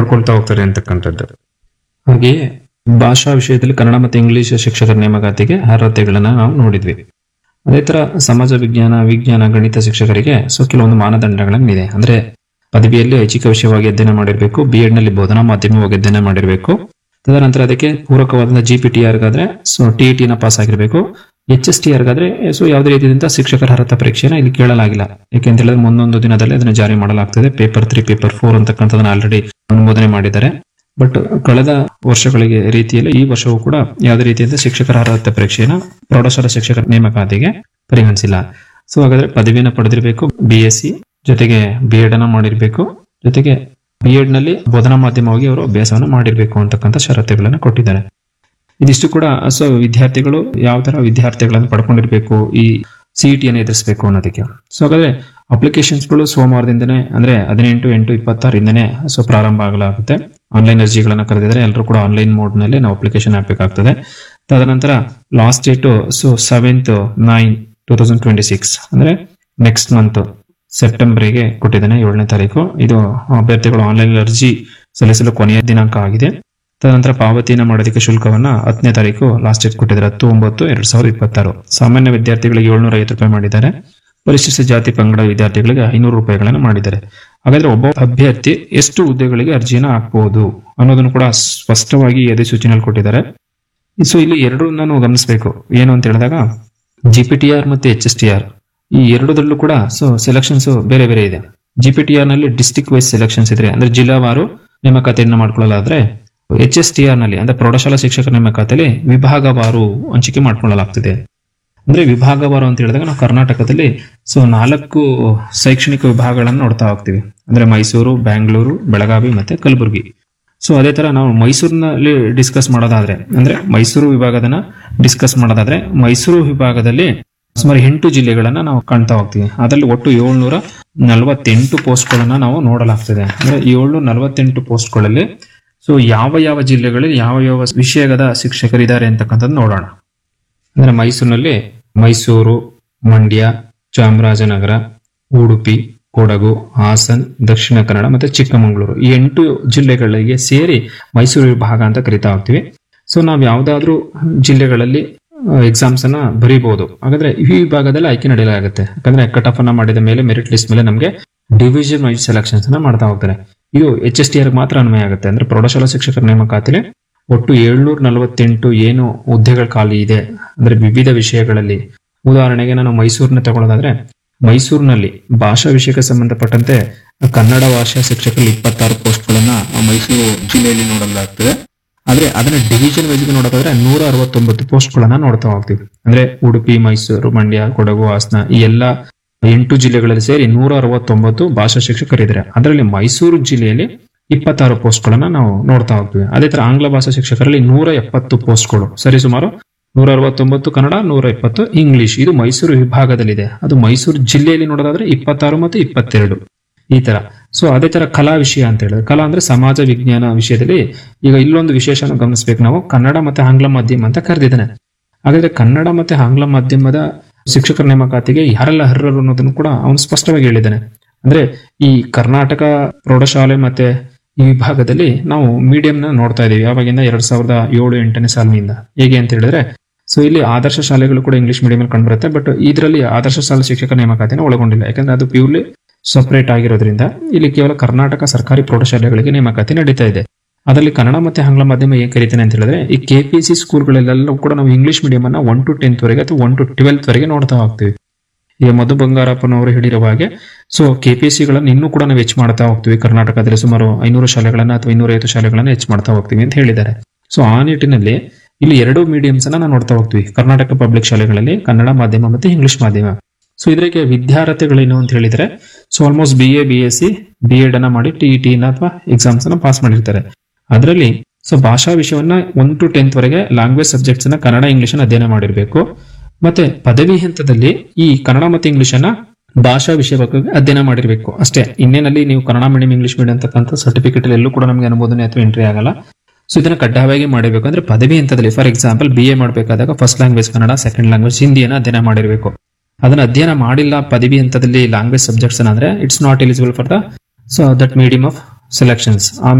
ಪಡ್ಕೊಳ್ತಾ ಹೋಗ್ತಾರೆ ಅಂತಕ್ಕಂಥದ್ದು ಹಾಗೆಯೇ ಭಾಷಾ ವಿಷಯದಲ್ಲಿ ಕನ್ನಡ ಮತ್ತು ಇಂಗ್ಲಿಷ್ ಶಿಕ್ಷಕರ ನೇಮಕಾತಿಗೆ ಅರ್ಹತೆಗಳನ್ನ ನಾವು ನೋಡಿದ್ವಿ ಅದೇ ತರ ಸಮಾಜ ವಿಜ್ಞಾನ ವಿಜ್ಞಾನ ಗಣಿತ ಶಿಕ್ಷಕರಿಗೆ ಸೊ ಕೆಲವೊಂದು ಮಾನದಂಡಗಳನ್ನಿದೆ ಅಂದ್ರೆ ಪದವಿಯಲ್ಲಿ ಐಚ್ಛಿಕ ವಿಷಯವಾಗಿ ಅಧ್ಯಯನ ಮಾಡಿರಬೇಕು ಬಿ ಎಡ್ ನಲ್ಲಿ ಬೋಧನಾ ಮಾಧ್ಯಮವಾಗಿ ಅಧ್ಯಯನ ಮಾಡಿರಬೇಕು ತದನಂತರ ಅದಕ್ಕೆ ಪೂರಕವಾದ ಜಿ ಪಿ ಟಿ ಆರ್ಗಾದ್ರೆ ಸೊ ಟಿ ಟಿ ನ ಪಾಸ್ ಆಗಿರಬೇಕು ಎಚ್ ಎಸ್ ಟಿ ಆರ್ಗಾದ್ರೆ ಸೊ ಯಾವುದೇ ರೀತಿಯಿಂದ ಶಿಕ್ಷಕರ ಅರ್ಹತಾ ಪರೀಕ್ಷೆನ ಇಲ್ಲಿ ಕೇಳಲಾಗಿಲ್ಲ ಯಾಕೆಂತ ಹೇಳಿದ್ರೆ ಮುಂದೊಂದು ದಿನದಲ್ಲಿ ಅದನ್ನು ಜಾರಿ ಮಾಡಲಾಗ್ತದೆ ಪೇಪರ್ ತ್ರೀ ಪೇಪರ್ ಫೋರ್ ಅಂತಕ್ಕಂಥದನ್ನ ಆಲ್ರೆಡಿ ಅನುಮೋದನೆ ಮಾಡಿದ್ದಾರೆ ಬಟ್ ಕಳೆದ ವರ್ಷಗಳಿಗೆ ರೀತಿಯಲ್ಲಿ ಈ ವರ್ಷವೂ ಕೂಡ ಯಾವುದೇ ರೀತಿಯಾದ ಶಿಕ್ಷಕರ ಅರ್ಹತೆ ಪರೀಕ್ಷೆಯನ್ನ ಪ್ರೌಢಶಾಲಾ ಶಿಕ್ಷಕರ ನೇಮಕಾತಿಗೆ ಪರಿಗಣಿಸಿಲ್ಲ ಸೊ ಹಾಗಾದ್ರೆ ಪದವಿಯನ್ನ ಪಡೆದಿರಬೇಕು ಬಿ ಎಸ್ ಸಿ ಜೊತೆಗೆ ಬಿ ಎಡ್ ಅನ್ನ ಮಾಡಿರ್ಬೇಕು ಜೊತೆಗೆ ಬಿ ಎಡ್ ನಲ್ಲಿ ಬೋಧನಾ ಮಾಧ್ಯಮವಾಗಿ ಅವರು ಅಭ್ಯಾಸವನ್ನು ಮಾಡಿರ್ಬೇಕು ಅಂತಕ್ಕಂಥ ಷರತ್ತುಗಳನ್ನು ಕೊಟ್ಟಿದ್ದಾರೆ ಇದಿಷ್ಟು ಕೂಡ ಸೊ ವಿದ್ಯಾರ್ಥಿಗಳು ಯಾವ ತರ ವಿದ್ಯಾರ್ಥಿಗಳನ್ನು ಪಡ್ಕೊಂಡಿರ್ಬೇಕು ಈ ಸಿಇಟಿಯನ್ನು ಎದುರಿಸಬೇಕು ಅನ್ನೋದಕ್ಕೆ ಸೊ ಹಾಗಾದ್ರೆ ಅಪ್ಲಿಕೇಶನ್ಸ್ಗಳು ಸೋಮವಾರದಿಂದನೇ ಅಂದ್ರೆ ಹದಿನೆಂಟು ಎಂಟು ಇಪ್ಪತ್ತಾರಿಂದನೇ ಸೊ ಪ್ರಾರಂಭ ಆಗಲಾಗುತ್ತೆ ಆನ್ಲೈನ್ ಅರ್ಜಿಗಳನ್ನ ಕರೆದಿದ್ರೆ ಎಲ್ಲರೂ ಕೂಡ ಆನ್ಲೈನ್ ಮೋಡ್ ನಲ್ಲಿ ನಾವು ಅಪ್ಲಿಕೇಶನ್ ಹಾಕಬೇಕಾಗ್ತದೆ ತದನಂತರ last date so seventh nine two thousand twenty six ಅಂದ್ರೆ ನೆಕ್ಸ್ಟ್ ಮಂತ್ ಸೆಪ್ಟೆಂಬರ್ಗೆ ಕೊಟ್ಟಿದ್ದಾನೆ ಏಳನೇ ತಾರೀಕು ಇದು ಅಭ್ಯರ್ಥಿಗಳು ಆನ್ಲೈನ್ ಅರ್ಜಿ ಸಲ್ಲಿಸಲು ಕೊನೆಯ ದಿನಾಂಕ ಆಗಿದೆ ತದನಂತರ ಪಾವತಿಯನ್ನು ಮಾಡೋದಕ್ಕೆ ಶುಲ್ಕವನ್ನ ಹತ್ತನೇ ತಾರೀಕು ಲಾಸ್ಟ್ ಡೇಟ್ ಕೊಟ್ಟಿದ್ದಾರೆ ಹತ್ತು ಒಂಬತ್ತು ಎರಡ್ ಸಾವಿರದ ಇಪ್ಪತ್ತಾರು ಸಾಮಾನ್ಯ ವಿದ್ಯಾರ್ಥಿಗಳಿಗೆ ಏಳ್ನೂರ ಐವತ್ತು ರೂಪಾಯಿ ಮಾಡಿದ್ದಾರೆ ಪರಿಶಿಷ್ಟ ಜಾತಿ ಪಂಗಡ ವಿದ್ಯಾರ್ಥಿಗಳಿಗೆ ಐನೂರು ರೂಪಾಯಿಗಳನ್ನು ಮಾಡಿದ್ದಾರೆ ಹಾಗಾದ್ರೆ ಒಬ್ಬ ಅಭ್ಯರ್ಥಿ ಎಷ್ಟು ಹುದ್ದೆಗಳಿಗೆ ಅರ್ಜಿಯನ್ನು ಹಾಕಬಹುದು ಅನ್ನೋದನ್ನು ಕೂಡ ಸ್ಪಷ್ಟವಾಗಿ ಅಧಿಸೂಚನೆಯಲ್ಲಿ ಕೊಟ್ಟಿದ್ದಾರೆ ಸೊ ಇಲ್ಲಿ ಎರಡು ನಾವು ಗಮನಿಸಬೇಕು ಏನು ಅಂತ ಹೇಳಿದಾಗ ಜಿ ಪಿ ಟಿ ಆರ್ ಮತ್ತೆ ಎಚ್ ಎಸ್ ಟಿ ಆರ್ ಈ ಎರಡದಲ್ಲೂ ಕೂಡ ಸೊ ಸೆಲೆಕ್ಷನ್ಸ್ ಬೇರೆ ಬೇರೆ ಇದೆ ಜಿ ಪಿ ಟಿ ಆರ್ ನಲ್ಲಿ ಡಿಸ್ಟಿಕ್ ವೈಸ್ ಸೆಲೆಕ್ಷನ್ಸ್ ಇದೆ ಅಂದ್ರೆ ಜಿಲ್ಲಾವಾರು ನೇಮಕಾತಿಯನ್ನು ಮಾಡ್ಕೊಳ್ಳಲಾದ್ರೆ ಎಚ್ ಎಸ್ ಟಿ ಆರ್ ನಲ್ಲಿ ಅಂದ್ರೆ ಪ್ರೌಢಶಾಲಾ ಶಿಕ್ಷಕರ ನೇಮಕಾತಿಯಲ್ಲಿ ವಿಭಾಗವಾರು ಹಂಚಿಕೆ ಮಾಡ್ಕೊಳ್ಳಲಾಗ್ತಿದೆ ಅಂದ್ರೆ ವಿಭಾಗವಾರು ಅಂತ ಹೇಳಿದಾಗ ನಾವು ಕರ್ನಾಟಕದಲ್ಲಿ ಸೊ ನಾಲ್ಕು ಶೈಕ್ಷಣಿಕ ವಿಭಾಗಗಳನ್ನು ನೋಡ್ತಾ ಹೋಗ್ತೀವಿ ಅಂದ್ರೆ ಮೈಸೂರು ಬ್ಯಾಂಗ್ಳೂರು ಬೆಳಗಾವಿ ಮತ್ತೆ ಕಲಬುರಗಿ ಸೊ ಅದೇ ತರ ನಾವು ಮೈಸೂರಿನಲ್ಲಿ ಡಿಸ್ಕಸ್ ಮಾಡೋದಾದ್ರೆ ಅಂದ್ರೆ ಮೈಸೂರು ವಿಭಾಗದನ್ನ ಡಿಸ್ಕಸ್ ಮಾಡೋದಾದ್ರೆ ಮೈಸೂರು ವಿಭಾಗದಲ್ಲಿ ಸುಮಾರು ಎಂಟು ಜಿಲ್ಲೆಗಳನ್ನ ನಾವು ಕಾಣ್ತಾ ಹೋಗ್ತೀವಿ ಅದರಲ್ಲಿ ಒಟ್ಟು ಏಳ್ನೂರ ನಲವತ್ತೆಂಟು ಪೋಸ್ಟ್ಗಳನ್ನ ನಾವು ನೋಡಲಾಗ್ತದೆ ಅಂದ್ರೆ ಏಳ್ನೂರ ನಲವತ್ತೆಂಟು ಪೋಸ್ಟ್ಗಳಲ್ಲಿ ಸೊ ಯಾವ ಯಾವ ಜಿಲ್ಲೆಗಳಲ್ಲಿ ಯಾವ ಯಾವ ವಿಷಯದ ಶಿಕ್ಷಕರಿದ್ದಾರೆ ಅಂತಕ್ಕಂಥದ್ದು ನೋಡೋಣ ಅಂದ್ರೆ ಮೈಸೂರಿನಲ್ಲಿ ಮೈಸೂರು ಮಂಡ್ಯ ಚಾಮರಾಜನಗರ ಉಡುಪಿ ಕೊಡಗು ಹಾಸನ್ ದಕ್ಷಿಣ ಕನ್ನಡ ಮತ್ತೆ ಚಿಕ್ಕಮಗಳೂರು ಈ ಎಂಟು ಜಿಲ್ಲೆಗಳಿಗೆ ಸೇರಿ ಮೈಸೂರು ವಿಭಾಗ ಅಂತ ಕರಿತಾ ಹೋಗ್ತೀವಿ ಸೊ ನಾವು ಯಾವ್ದಾದ್ರು ಜಿಲ್ಲೆಗಳಲ್ಲಿ ಎಕ್ಸಾಮ್ಸ್ ಅನ್ನ ಬರೀಬಹುದು ಹಾಗಾದ್ರೆ ಈ ವಿಭಾಗದಲ್ಲಿ ಆಯ್ಕೆ ನಡೆಯಲಾಗುತ್ತೆ ಯಾಕಂದ್ರೆ ಕಟ್ ಆಫ್ ಅನ್ನ ಮಾಡಿದ ಮೇಲೆ ಮೆರಿಟ್ ಲಿಸ್ಟ್ ಮೇಲೆ ನಮಗೆ ಡಿವಿಷನ್ ವೈಸ್ ಸೆಲೆಕ್ಷನ್ಸ್ ಅನ್ನ ಮಾಡ್ತಾ ಹೋಗ್ತಾರೆ ಇದು ಎಚ್ ಎಸ್ ಟಿ ಆರ್ ಮಾತ್ರ ಅನ್ವಯ ಆಗುತ್ತೆ ಅಂದ್ರೆ ಪ್ರೌಢಶಾಲಾ ಶಿಕ್ಷಕರ ನೇಮಕಾತಿಲಿ ಒಟ್ಟು ಏಳ್ನೂರ ನಲವತ್ತೆಂಟು ಏನು ಹುದ್ದೆಗಳ ಖಾಲಿ ಇದೆ ಅಂದ್ರೆ ವಿವಿಧ ವಿಷಯಗಳಲ್ಲಿ ಉದಾಹರಣೆಗೆ ನಾನು ಮೈಸೂರಿನ ತಗೊಳ್ಳೋದಾದ್ರೆ ಮೈಸೂರಿನಲ್ಲಿ ಭಾಷಾ ವಿಷಯಕ್ಕೆ ಸಂಬಂಧಪಟ್ಟಂತೆ ಕನ್ನಡ ಭಾಷಾ ಶಿಕ್ಷಕರಲ್ಲಿ ಇಪ್ಪತ್ತಾರು ಪೋಸ್ಟ್ಗಳನ್ನ ಮೈಸೂರು ಜಿಲ್ಲೆಯಲ್ಲಿ ನೋಡಲಾಗ್ತದೆ ಆದ್ರೆ ಅದನ್ನ ಡಿವಿಷನ್ ವೈಸ್ ನೋಡೋದಾದ್ರೆ ನೂರ ಅರವತ್ತೊಂಬತ್ತು ಪೋಸ್ಟ್ಗಳನ್ನ ನೋಡ್ತಾ ಹೋಗ್ತೀವಿ ಅಂದ್ರೆ ಉಡುಪಿ ಮೈಸೂರು ಮಂಡ್ಯ ಕೊಡಗು ಹಾಸನ ಈ ಎಲ್ಲ ಎಂಟು ಜಿಲ್ಲೆಗಳಲ್ಲಿ ಸೇರಿ ನೂರ ಅರವತ್ತೊಂಬತ್ತು ಭಾಷಾ ಶಿಕ್ಷಕರಿದ್ದಾರೆ ಅದರಲ್ಲಿ ಮೈಸೂರು ಜಿಲ್ಲೆಯಲ್ಲಿ ಇಪ್ಪತ್ತಾರು ಪೋಸ್ಟ್ಗಳನ್ನ ನಾವು ನೋಡ್ತಾ ಹೋಗ್ತೀವಿ ಅದೇ ತರ ಆಂಗ್ಲ ಭಾಷಾ ಶಿಕ್ಷಕರಲ್ಲಿ ನೂರ ಎಪ್ಪತ್ತು ಪೋಸ್ಟ್ಗಳು ಸರಿ ಸುಮಾರು ನೂರ ಅರವತ್ತೊಂಬತ್ತು ಕನ್ನಡ ನೂರ ಇಪ್ಪತ್ತು ಇಂಗ್ಲಿಷ್ ಇದು ಮೈಸೂರು ವಿಭಾಗದಲ್ಲಿದೆ ಅದು ಮೈಸೂರು ಜಿಲ್ಲೆಯಲ್ಲಿ ನೋಡೋದಾದ್ರೆ ಇಪ್ಪತ್ತಾರು ಮತ್ತು ಇಪ್ಪತ್ತೆರಡು ಈ ತರ ಸೊ ಅದೇ ತರ ಕಲಾ ವಿಷಯ ಅಂತ ಹೇಳಿದ್ರೆ ಕಲಾ ಅಂದ್ರೆ ಸಮಾಜ ವಿಜ್ಞಾನ ವಿಷಯದಲ್ಲಿ ಈಗ ಇಲ್ಲೊಂದು ವಿಶೇಷನ ಗಮನಿಸಬೇಕು ನಾವು ಕನ್ನಡ ಮತ್ತೆ ಆಂಗ್ಲ ಮಾಧ್ಯಮ ಅಂತ ಕರೆದಿದ್ದಾನೆ ಹಾಗಾದ್ರೆ ಕನ್ನಡ ಮತ್ತೆ ಆಂಗ್ಲ ಮಾಧ್ಯಮದ ಶಿಕ್ಷಕರ ನೇಮಕಾತಿಗೆ ಯಾರೆಲ್ಲ ಅರ್ಹರು ಅನ್ನೋದನ್ನು ಕೂಡ ಅವನು ಸ್ಪಷ್ಟವಾಗಿ ಹೇಳಿದ್ದಾನೆ ಅಂದ್ರೆ ಈ ಕರ್ನಾಟಕ ಪ್ರೌಢಶಾಲೆ ಮತ್ತೆ ಈ ವಿಭಾಗದಲ್ಲಿ ನಾವು ಮೀಡಿಯಂ ನ ನೋಡ್ತಾ ಇದೀವಿ ಯಾವಾಗಿಂದ ಎರಡ್ ಸಾವಿರದ ಏಳು ಎಂಟನೇ ಸಾಲಿನಿಂದ ಹೇಗೆ ಅಂತ ಹೇಳಿದ್ರೆ ಸೊ ಇಲ್ಲಿ ಆದರ್ಶ ಶಾಲೆಗಳು ಕೂಡ ಇಂಗ್ಲಿಷ್ ಮೀಡಿಯಂ ಅಲ್ಲಿ ಕಂಡುಬರುತ್ತೆ ಬಟ್ ಇದರಲ್ಲಿ ಆದರ್ಶ ಶಾಲಾ ಶಿಕ್ಷಕ ನೇಮಕಾತಿನ ಒಳಗೊಂಡಿಲ್ಲ ಯಾಕಂದ್ರೆ ಅದು ಪ್ಯೂರ್ಲಿ ಸಪರೇಟ್ ಆಗಿರೋದ್ರಿಂದ ಇಲ್ಲಿ ಕೇವಲ ಕರ್ನಾಟಕ ಸರ್ಕಾರಿ ಪ್ರೌಢಶಾಲೆಗಳಿಗೆ ನೇಮಕಾತಿ ನಡೀತಾ ಇದೆ ಅದರಲ್ಲಿ ಕನ್ನಡ ಮತ್ತೆ ಆಂಗ್ಲ ಮಾಧ್ಯಮ ಏನ್ ಕರಿತೇನೆ ಅಂತ ಹೇಳಿದ್ರೆ ಈ ಕೆ ಪಿ ಸಿ ಸ್ಕೂಲ್ಗಳೆಲ್ಲ ಕೂಡ ನಾವು ಇಂಗ್ಲಿಷ್ ಮೀಡಿಯಂ ಅನ್ನ ಒನ್ ಟು ಟೆಂತ್ ವರೆಗೆ ಅಥವಾ ಒನ್ ಟು ಟ್ವೆಲ್ತ್ ವರೆಗೆ ನೋಡ್ತಾ ಹೋಗ್ತೀವಿ ಈಗ ಮಧು ಬಂಗಾರಪ್ಪನವರು ಹೇಳಿರುವ ಹಾಗೆ ಸೊ ಕೆ ಪಿ ಸಿ ಗಳನ್ನ ಇನ್ನೂ ಕೂಡ ನಾವು ಹೆಚ್ಚು ಮಾಡ್ತಾ ಹೋಗ್ತೀವಿ ಕರ್ನಾಟಕದಲ್ಲಿ ಸುಮಾರು ಐನೂರು ಶಾಲೆಗಳನ್ನ ಅಥವಾ ಇನ್ನೂರೈವತ್ತು ಶಾಲೆಗಳನ್ನ ಹೆಚ್ಚು ಮಾಡ್ತಾ ಹೋಗ್ತೀವಿ ಅಂತ ಹೇಳಿದ್ದಾರೆ ಸೊ ಆ ನಿಟ್ಟಿನಲ್ಲಿ ಇಲ್ಲಿ ಎರಡು ಮೀಡಿಯಮ್ಸ್ ಅನ್ನ ನಾವು ನೋಡ್ತಾ ಹೋಗ್ತೀವಿ ಕರ್ನಾಟಕ ಪಬ್ಲಿಕ್ ಶಾಲೆಗಳಲ್ಲಿ ಕನ್ನಡ ಮಾಧ್ಯಮ ಮತ್ತೆ ಇಂಗ್ಲಿಷ್ ಮಾಧ್ಯಮ ಸೊ ಇದಕ್ಕೆ ವಿದ್ಯಾರ್ಥಿಗಳೇನು ಅಂತ ಹೇಳಿದ್ರೆ so almost B A B S C B Ed ಅನ್ನ ಮಾಡಿ ಟಿ ಟಿ ಅಥವಾ ಎಕ್ಸಾಮ್ಸ್ ಅನ್ನ ಪಾಸ್ ಮಾಡಿರ್ತಾರೆ ಅದರಲ್ಲಿ ಸೊ ಭಾಷಾ ವಿಷಯವನ್ನ ಒನ್ ಟು ಟೆಂತ್ ವರೆಗೆ ಲ್ಯಾಂಗ್ವೇಜ್ ಸಬ್ಜೆಕ್ಟ್ಸ್ ಅನ್ನ ಕನ್ನಡ ಇಂಗ್ಲಿಷ್ ಅನ್ನ ಅಧ್ಯಯನ ಮಾಡಿರಬೇಕು ಮತ್ತೆ ಪದವಿ ಹಂತದಲ್ಲಿ ಈ ಕನ್ನಡ ಮತ್ತೆ ಇಂಗ್ಲಿಷ್ ಅನ್ನ ಭಾಷಾ ವಿಷಯ ಬಗ್ಗೆ ಅಧ್ಯಯನ ಮಾಡಿರಬೇಕು ಅಷ್ಟೇ ಇನ್ನೇನಲ್ಲಿ ನೀವು ಕನ್ನಡ ಮೀಡಿಯಂ ಇಂಗ್ಲಿಷ್ ಮೀಡಿಯಂ ಅಂತಕ್ಕಂಥ ಸರ್ಟಿಫಿಕೇಟ್ ಎಲ್ಲೂ ಕೂಡ ನಮಗೆ ಅನುಮೋದನೆ ಅಥವಾ ಎಂಟ್ರಿ ಆಗಲ್ಲ ಸೊ ಇದನ್ನ ಕಡ್ಡಾಯವಾಗಿ ಮಾಡಬೇಕು ಅಂದ್ರೆ ಪದವಿ ಹಂತದಲ್ಲಿ ಫಾರ್ ಎಕ್ಸಾಂಪಲ್ ಬಿ ಎ ಮಾಡಬೇಕಾದಾಗ first language Kannada second language ಹಿಂದಿಯನ್ನ ಅಧ್ಯಯನ ಮಾಡಿರಬೇಕು ಅದನ್ನ ಅಧ್ಯಯನ ಮಾಡಿಲ್ಲ ಪದವಿ ಹಂತದಲ್ಲಿ ಲ್ಯಾಂಗ್ವೇಜ್ ಸಬ್ಜೆಕ್ಟ್ಸ್ ಅಂದ್ರೆ it's not eligible for the so that medium of selections ಆ